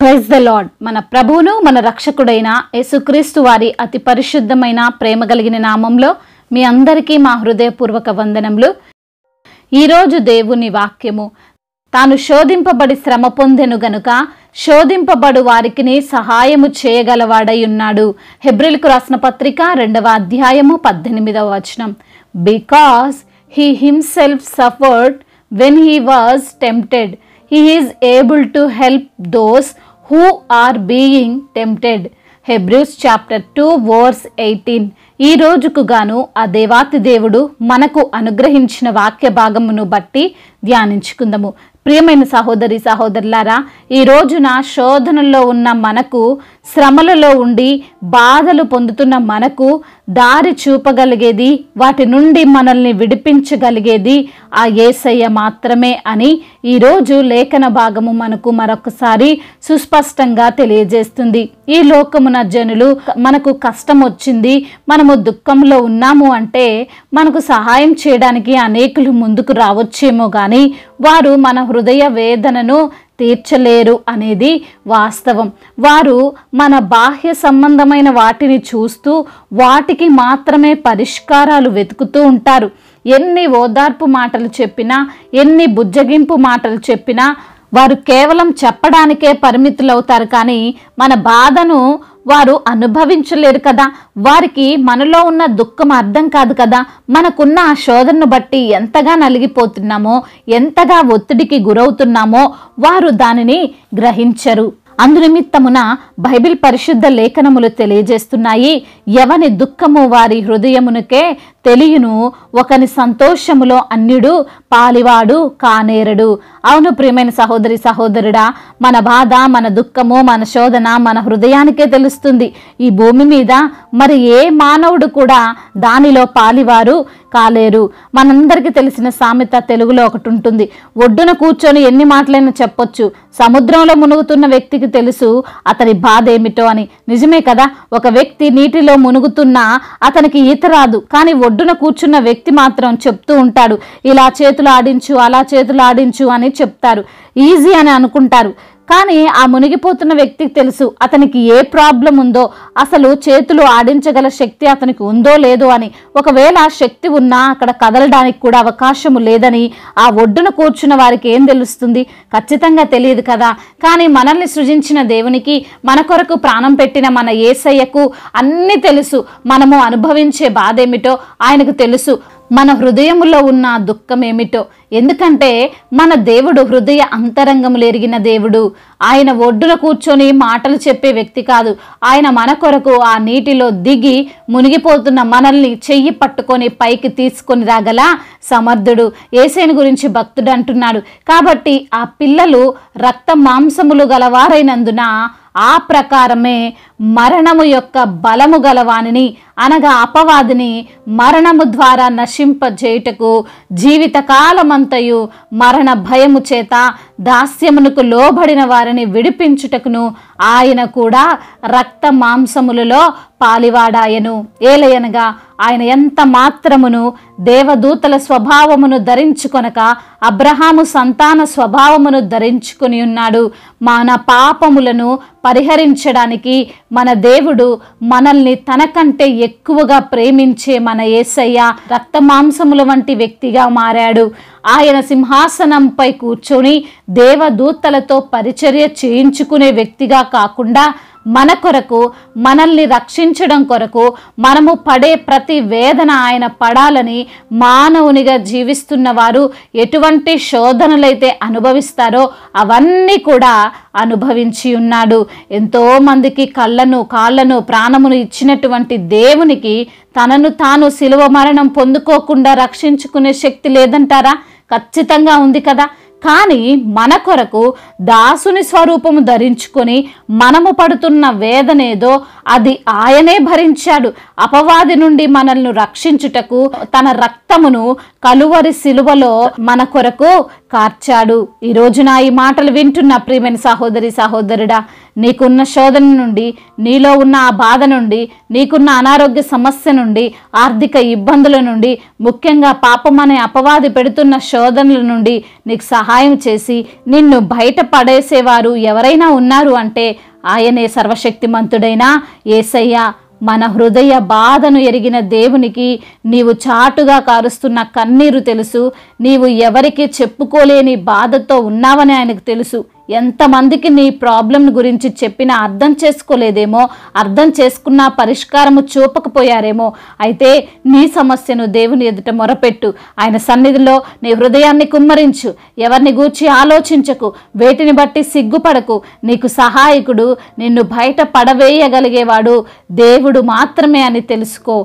praise the lord మన ప్రభువును మన రక్షకుడైన యేసుక్రీస్తు వారి అతి పరిశుద్ధమైన ప్రేమ కలిగిన నామంలో మీ అందరికీ మా హృదయపూర్వక వందనములు ఈరోజు దేవుని వాక్యము తాను శోధింపబడి శ్రమ పొందెను గనుక శోధింపబడు వారికిని సహాయము చేయగలవాడై ఉన్నాడు హెబ్రిల్కు రాసిన పత్రిక రెండవ అధ్యాయము పద్దెనిమిదవ వచనం because he himself suffered when he was tempted he is able to help those who are being tempted Hebrews chapter two verse eighteen ఈ రోజుకు గాను ఆ దేవాతి దేవుడు మనకు అనుగ్రహించిన వాక్య భాగమును బట్టి ధ్యానించుకుందాము ప్రియమైన సహోదరి సహోదరులారా ఈ రోజున శోధనలో ఉన్న మనకు శ్రమలలో ఉండి బాధలు పొందుతున్న మనకు దారి చూపగలిగేది వాటి నుండి మనల్ని విడిపించగలిగేది ఆ ఏసయ్య మాత్రమే అని ఈరోజు లేఖన భాగము మనకు మరొకసారి సుస్పష్టంగా తెలియజేస్తుంది ఈ లోకమున జనులు మనకు కష్టం వచ్చింది మనము దుఃఖంలో ఉన్నాము అంటే మనకు సహాయం చేయడానికి అనేకులు ముందుకు రావచ్చేమో కానీ వారు మన హృదయ వేదనను తీర్చలేరు అనేది వాస్తవం వారు మన బాహ్య సంబంధమైన వాటిని చూస్తూ వాటికి మాత్రమే పరిష్కారాలు వెతుకుతూ ఉంటారు ఎన్ని ఓదార్పు మాటలు చెప్పినా ఎన్ని బుజ్జగింపు మాటలు చెప్పినా వారు కేవలం చెప్పడానికే పరిమితులవుతారు కానీ మన బాధను వారు అనుభవించలేరు కదా వారికి మనలో ఉన్న దుఃఖం అర్థం కాదు కదా మనకున్న ఆ శోధనను బట్టి ఎంతగా నలిగిపోతున్నామో ఎంతగా ఒత్తిడికి గురవుతున్నామో వారు దానిని గ్రహించరు అందునిమిత్తమున బైబిల్ పరిశుద్ధ లేఖనములు తెలియజేస్తున్నాయి ఎవని దుఃఖము వారి హృదయమునకే తెలియను ఒకని సంతోషములో అన్యుడు పాలివాడు కానేరడు అవును ప్రియమైన సహోదరి సహోదరుడా మన బాధ మన దుఃఖము మన శోధన మన హృదయానికే తెలుస్తుంది ఈ భూమి మీద మరి ఏ మానవుడు కూడా దానిలో పాలివారు కాలేరు మనందరికీ తెలిసిన సామెత తెలుగులో ఒకటి ఉంటుంది ఒడ్డున కూర్చొని ఎన్ని మాటలైనా చెప్పొచ్చు సముద్రంలో మునుగుతున్న వ్యక్తికి తెలుసు అతని బాధ ఏమిటో అని నిజమే కదా ఒక వ్యక్తి నీటిలో మునుగుతున్నా అతనికి ఈత రాదు కానీ ఒడ్డున కూర్చున్న వ్యక్తి మాత్రం చెప్తూ ఉంటాడు ఇలా చేతులు ఆడించు అలా చేతులు ఆడించు అని చెప్తారు ఈజీ అని అనుకుంటారు కానీ ఆ మునిగిపోతున్న వ్యక్తికి తెలుసు అతనికి ఏ ప్రాబ్లం ఉందో అసలు చేతులు ఆడించగల శక్తి అతనికి ఉందో లేదో అని ఒకవేళ శక్తి ఉన్నా అక్కడ కదలడానికి కూడా అవకాశము లేదని ఆ ఒడ్డున కూర్చున్న వారికి ఏం తెలుస్తుంది ఖచ్చితంగా తెలియదు కదా కానీ మనల్ని సృజించిన దేవునికి మన కొరకు ప్రాణం పెట్టిన మన ఏసయ్యకు అన్నీ తెలుసు మనము అనుభవించే బాధ ఏమిటో ఆయనకు తెలుసు మన హృదయములో ఉన్న దుఃఖం ఏమిటో ఎందుకంటే మన దేవుడు హృదయ అంతరంగములు ఎరిగిన దేవుడు ఆయన ఒడ్డున కూర్చొని మాటలు చెప్పే వ్యక్తి కాదు ఆయన మన కొరకు ఆ నీటిలో దిగి మునిగిపోతున్న మనల్ని చెయ్యి పట్టుకొని పైకి తీసుకొని రాగల సమర్థుడు ఏసేని గురించి భక్తుడు అంటున్నాడు కాబట్టి ఆ పిల్లలు రక్త మాంసములు గలవారైనందున ఆ ప్రకారమే మరణము యొక్క బలము గలవానిని అనగా అపవాదిని మరణము ద్వారా నశింపజేయుటకు జీవితకాలమంతయు మరణ భయము చేత దాస్యమునకు లోబడిన వారిని విడిపించుటకును ఆయన కూడా రక్త మాంసములలో పాలివాడాయను ఏలయనగా ఆయన ఎంత మాత్రమును దేవదూతల స్వభావమును ధరించుకొనక అబ్రహాము సంతాన స్వభావమును ధరించుకొని ఉన్నాడు మన పాపములను పరిహరించడానికి మన దేవుడు మనల్ని తనకంటే ఎక్కువగా ప్రేమించే మన ఏసయ్య రక్త మాంసముల వంటి వ్యక్తిగా మారాడు ఆయన సింహాసనంపై కూర్చొని దేవదూతలతో పరిచర్య చేయించుకునే వ్యక్తిగా కాకుండా మన కొరకు మనల్ని రక్షించడం కొరకు మనము పడే ప్రతి వేదన ఆయన పడాలని మానవునిగా జీవిస్తున్న వారు ఎటువంటి శోధనలైతే అనుభవిస్తారో అవన్నీ కూడా అనుభవించి ఉన్నాడు ఎంతో మందికి కళ్ళను కాళ్ళను ప్రాణమును ఇచ్చినటువంటి దేవునికి తనను తాను శిలువ మరణం పొందుకోకుండా రక్షించుకునే శక్తి లేదంటారా ఖచ్చితంగా ఉంది కదా కానీ మన కొరకు దాసుని స్వరూపము ధరించుకొని మనము పడుతున్న వేదనేదో అది ఆయనే భరించాడు అపవాది నుండి మనల్ని రక్షించుటకు తన రక్తమును కలువరి సిలువలో మన కొరకు కార్చాడు ఈ రోజున ఈ మాటలు వింటున్న ప్రియమైన సహోదరి సహోదరుడా నీకున్న శోధన నుండి నీలో ఉన్న ఆ బాధ నుండి నీకున్న అనారోగ్య సమస్య నుండి ఆర్థిక ఇబ్బందుల నుండి ముఖ్యంగా పాపం అనే అపవాది పెడుతున్న శోధనల నుండి నీకు సహాయం చేసి నిన్ను బయట పడేసేవారు ఎవరైనా ఉన్నారు అంటే ఆయనే సర్వశక్తిమంతుడైన ఏసయ్య మన హృదయ బాధను ఎరిగిన దేవునికి నీవు చాటుగా కారుస్తున్న కన్నీరు తెలుసు నీవు ఎవరికి చెప్పుకోలేని బాధతో ఉన్నావని ఆయనకు తెలుసు ఎంతమందికి నీ ప్రాబ్లం గురించి చెప్పినా అర్థం చేసుకోలేదేమో అర్థం చేసుకున్న పరిష్కారము చూపకపోయారేమో అయితే నీ సమస్యను దేవుని ఎదుట మొరపెట్టు ఆయన సన్నిధిలో నీ హృదయాన్ని కుమ్మరించు ఎవరిని గూర్చి ఆలోచించకు వేటిని బట్టి సిగ్గుపడకు నీకు సహాయకుడు నిన్ను బయట పడవేయగలిగేవాడు దేవుడు మాత్రమే అని తెలుసుకో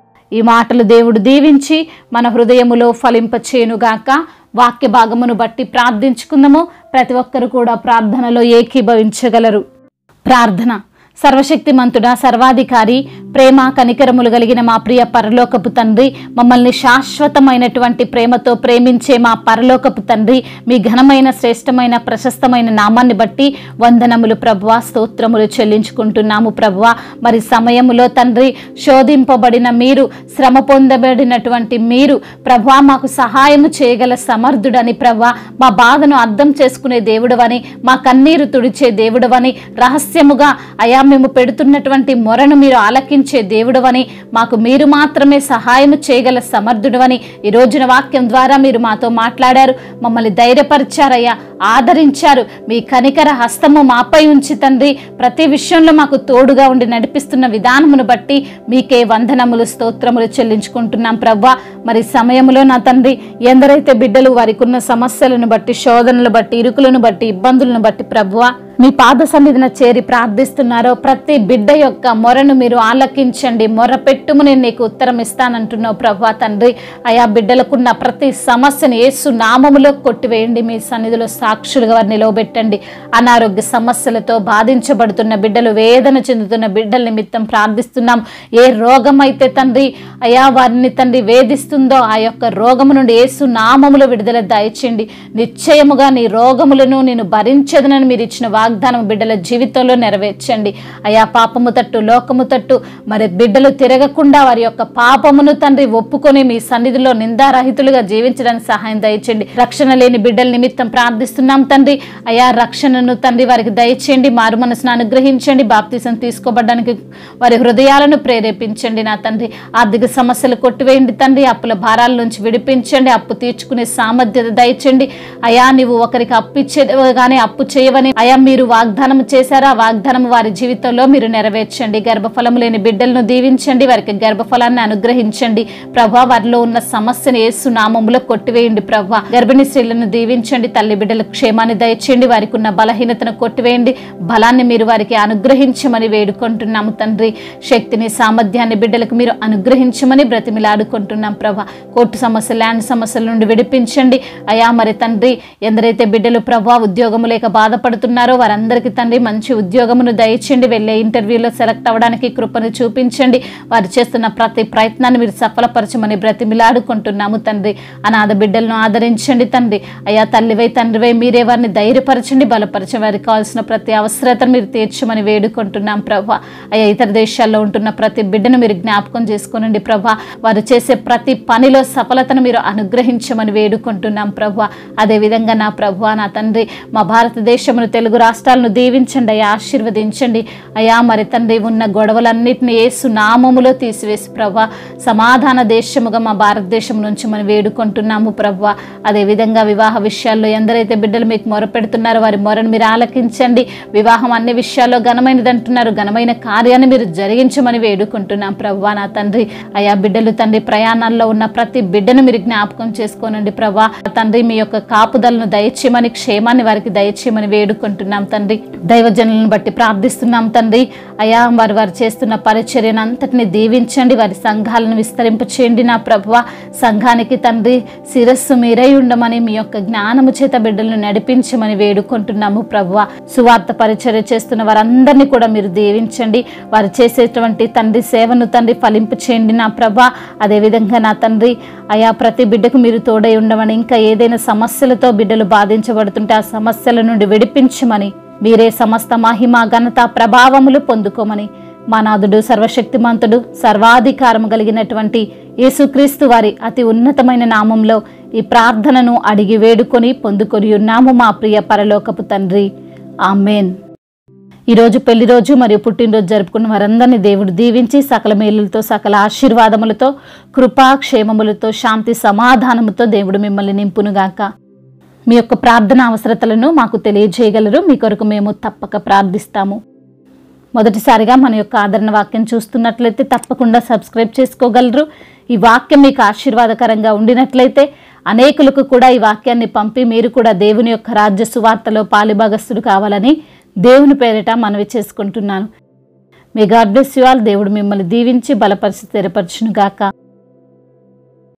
ఈ మాటలు దేవుడు దీవించి మన హృదయములో ఫలింపచేయునుగాక వాక్య భాగమును బట్టి ప్రార్థించుకుందాము ప్రతి ఒక్కరు కూడా ప్రార్థనలో ఏకీభవించగలరు ప్రార్థన సర్వశక్తిమంతుడా సర్వాధికారి ప్రేమ కనికరములు కలిగిన మా ప్రియ పరలోకపు తండ్రి మమ్మల్ని శాశ్వతమైనటువంటి ప్రేమతో ప్రేమించే మా పరలోకపు తండ్రి మీ ఘనమైన శ్రేష్టమైన ప్రశస్తమైన నామాన్ని బట్టి వందనములు ప్రభువ స్తోత్రములు చెల్లించుకుంటున్నాము ప్రభువ మరి సమయములో తండ్రి శోధింపబడిన మీరు శ్రమ పొందబడినటువంటి మీరు ప్రభువ మాకు సహాయము చేయగల సమర్థుడని ప్రభువ మా బాధను అర్థం చేసుకునే దేవుడవని మా కన్నీరు తుడిచే దేవుడవని రహస్యముగా అయా మేము పెడుతున్నటువంటి మొరను మీరు ఆలకించే దేవుడవని మాకు మీరు మాత్రమే సహాయం చేయగల సమర్థుడవని ఈ రోజున వాక్యం ద్వారా మీరు మాతో మాట్లాడారు మమ్మల్ని ధైర్యపరిచారయ్యా ఆదరించారు మీ కనికర హస్తము మాపై ఉంచి తండ్రి ప్రతి విషయంలో మాకు తోడుగా ఉండి నడిపిస్తున్న విధానమును బట్టి మీకే వందనములు స్తోత్రములు చెల్లించుకుంటున్నాం ప్రవ్వా మరి సమయంలో నా తండ్రి ఎందరైతే బిడ్డలు వారికి ఉన్న సమస్యలను బట్టి శోధనలు బట్టి ఇరుకులను బట్టి ఇబ్బందులను బట్టి ప్రభువా మీ పాద సన్నిధిన చేరి ప్రార్థిస్తున్నారో ప్రతి బిడ్డ యొక్క మొరను మీరు ఆలకించండి మొర పెట్టుము నేను నీకు ఉత్తరం ఇస్తానంటున్నావు ప్రభా తండ్రి అయా బిడ్డలకున్న ప్రతి సమస్యను ఏసు నామములో కొట్టివేయండి మీ సన్నిధిలో సాక్షులుగా వారిని నిలవబెట్టండి అనారోగ్య సమస్యలతో బాధించబడుతున్న బిడ్డలు వేదన చెందుతున్న బిడ్డల నిమిత్తం ప్రార్థిస్తున్నాం ఏ రోగం అయితే తండ్రి అయా వారిని తండ్రి వేధిస్తుందో ఆ యొక్క రోగము నుండి ఏసు నామములో విడుదల దయచేయండి నిశ్చయముగా నీ రోగములను నేను భరించదనని మీరు ఇచ్చిన వాగ్దానం బిడ్డల జీవితంలో నెరవేర్చండి అయా పాపము తట్టు లోకము తట్టు మరి బిడ్డలు తిరగకుండా వారి యొక్క పాపమును తండ్రి ఒప్పుకొని మీ సన్నిధిలో నిందారహితులుగా జీవించడానికి సహాయం దయచేయండి రక్షణ లేని బిడ్డల నిమిత్తం ప్రార్థిస్తున్నాం తండ్రి అయా రక్షణను తండ్రి వారికి దయచేయండి మారు మనసును అనుగ్రహించండి బాప్తీసం తీసుకోబడడానికి వారి హృదయాలను ప్రేరేపించండి నా తండ్రి ఆర్థిక సమస్యలు కొట్టివేయండి తండ్రి అప్పుల భారాల నుంచి విడిపించండి అప్పు తీర్చుకునే సామర్థ్యత దయచండి అయా నీవు ఒకరికి అప్పు ఇచ్చేగానే అప్పు చేయవని అయా మీరు వాగ్దానం చేశారా వాగ్దానం వారి జీవితంలో మీరు నెరవేర్చండి గర్భఫలం లేని బిడ్డలను దీవించండి వారికి గర్భఫలాన్ని అనుగ్రహించండి ప్రభా వారిలో ఉన్న సమస్యను ఏసు నామములో కొట్టివేయండి ప్రభా గర్భిణీ స్త్రీలను దీవించండి తల్లి బిడ్డల క్షేమాన్ని దయచేయండి వారికి ఉన్న బలహీనతను కొట్టివేయండి బలాన్ని మీరు వారికి అనుగ్రహించమని వేడుకుంటున్నాము తండ్రి శక్తిని సామర్థ్యాన్ని బిడ్డలకు మీరు అనుగ్రహించమని బ్రతిమిలాడుకుంటున్నాం ప్రభా కోర్టు సమస్య ల్యాండ్ సమస్యల నుండి విడిపించండి అయా మరి తండ్రి ఎందరైతే బిడ్డలు ప్రభా ఉద్యోగము లేక బాధపడుతున్నారో వారందరికీ తండ్రి మంచి ఉద్యోగమును దయచేయండి వెళ్ళే ఇంటర్వ్యూలో సెలెక్ట్ అవ్వడానికి కృపను చూపించండి వారు చేస్తున్న ప్రతి ప్రయత్నాన్ని మీరు సఫలపరచమని బ్రతిమిలాడుకుంటున్నాము తండ్రి అనాథ బిడ్డలను ఆదరించండి తండ్రి అయా తల్లివై తండ్రివై మీరే వారిని ధైర్యపరచండి బలపరచండి వారికి కావాల్సిన ప్రతి అవసరతను మీరు తీర్చమని వేడుకుంటున్నాం ప్రభా అయ్యా ఇతర దేశాల్లో ఉంటున్న ప్రతి బిడ్డను మీరు జ్ఞాపకం చేసుకోనండి ప్రభా వారు చేసే ప్రతి పనిలో సఫలతను మీరు అనుగ్రహించమని వేడుకుంటున్నాం ప్రభా అదేవిధంగా నా ప్రభా నా తండ్రి మా భారతదేశమును తెలుగు రాష్ట్రాలను దీవించండి అయ్యా ఆశీర్వదించండి అయ్యా మరి తండ్రి ఉన్న గొడవలన్నింటినీ ఏసు నామములో తీసివేసి ప్రభా సమాధాన దేశముగా మా భారతదేశం నుంచి మనం వేడుకుంటున్నాము ప్రభా అదేవిధంగా వివాహ విషయాల్లో ఎందరైతే బిడ్డలు మీకు మొరపెడుతున్నారో వారి మొరను మీరు ఆలకించండి వివాహం అన్ని విషయాల్లో ఘనమైనది అంటున్నారు ఘనమైన కార్యాన్ని మీరు జరిగించమని వేడుకుంటున్నాం ప్రభా నా తండ్రి అయా బిడ్డలు తండ్రి ప్రయాణాల్లో ఉన్న ప్రతి బిడ్డను మీరు జ్ఞాపకం చేసుకోనండి ప్రభా తండ్రి మీ యొక్క కాపుదలను దయచేయమని క్షేమాన్ని వారికి దయచేయమని వేడుకుంటున్నాం తండ్రి దైవజనులను బట్టి ప్రార్థిస్తున్నాం తండ్రి అయా వారు వారు చేస్తున్న పరిచర్యను అంతటిని దీవించండి వారి సంఘాలను విస్తరింప చేయండి నా ప్రభువ సంఘానికి తండ్రి శిరస్సు మీరై ఉండమని మీ యొక్క జ్ఞానము చేత బిడ్డలను నడిపించమని వేడుకుంటున్నాము ప్రభువ సువార్త పరిచర్య చేస్తున్న వారందరినీ కూడా మీరు దీవించండి వారు చేసేటువంటి తండ్రి సేవను తండ్రి ఫలింపు చేయండి నా ప్రభ అదేవిధంగా నా తండ్రి అయా ప్రతి బిడ్డకు మీరు తోడై ఉండమని ఇంకా ఏదైనా సమస్యలతో బిడ్డలు బాధించబడుతుంటే ఆ సమస్యల నుండి విడిపించమని మీరే సమస్త మహిమ ఘనత ప్రభావములు పొందుకోమని మా నాథుడు సర్వశక్తిమంతుడు సర్వాధికారము కలిగినటువంటి యేసుక్రీస్తు వారి అతి ఉన్నతమైన నామంలో ఈ ప్రార్థనను అడిగి వేడుకొని పొందుకొని ఉన్నాము మా ప్రియ పరలోకపు తండ్రి ఆమెన్ ఈరోజు పెళ్లి రోజు మరియు పుట్టినరోజు జరుపుకున్న వారందరినీ దేవుడు దీవించి సకల మేలులతో సకల ఆశీర్వాదములతో కృపా క్షేమములతో శాంతి సమాధానముతో దేవుడు మిమ్మల్ని నింపునుగాక మీ యొక్క ప్రార్థన అవసరతలను మాకు తెలియజేయగలరు మీ కొరకు మేము తప్పక ప్రార్థిస్తాము మొదటిసారిగా మన యొక్క ఆదరణ వాక్యం చూస్తున్నట్లయితే తప్పకుండా సబ్స్క్రైబ్ చేసుకోగలరు ఈ వాక్యం మీకు ఆశీర్వాదకరంగా ఉండినట్లయితే అనేకులకు కూడా ఈ వాక్యాన్ని పంపి మీరు కూడా దేవుని యొక్క రాజ్య సువార్తలో పాలిభాగస్తుడు కావాలని దేవుని పేరిట మనవి చేసుకుంటున్నాను మీ గాడ్ బ్లెస్ యు ఆల్ దేవుడు మిమ్మల్ని దీవించి బలపరిచి స్థిరపరచునుగాక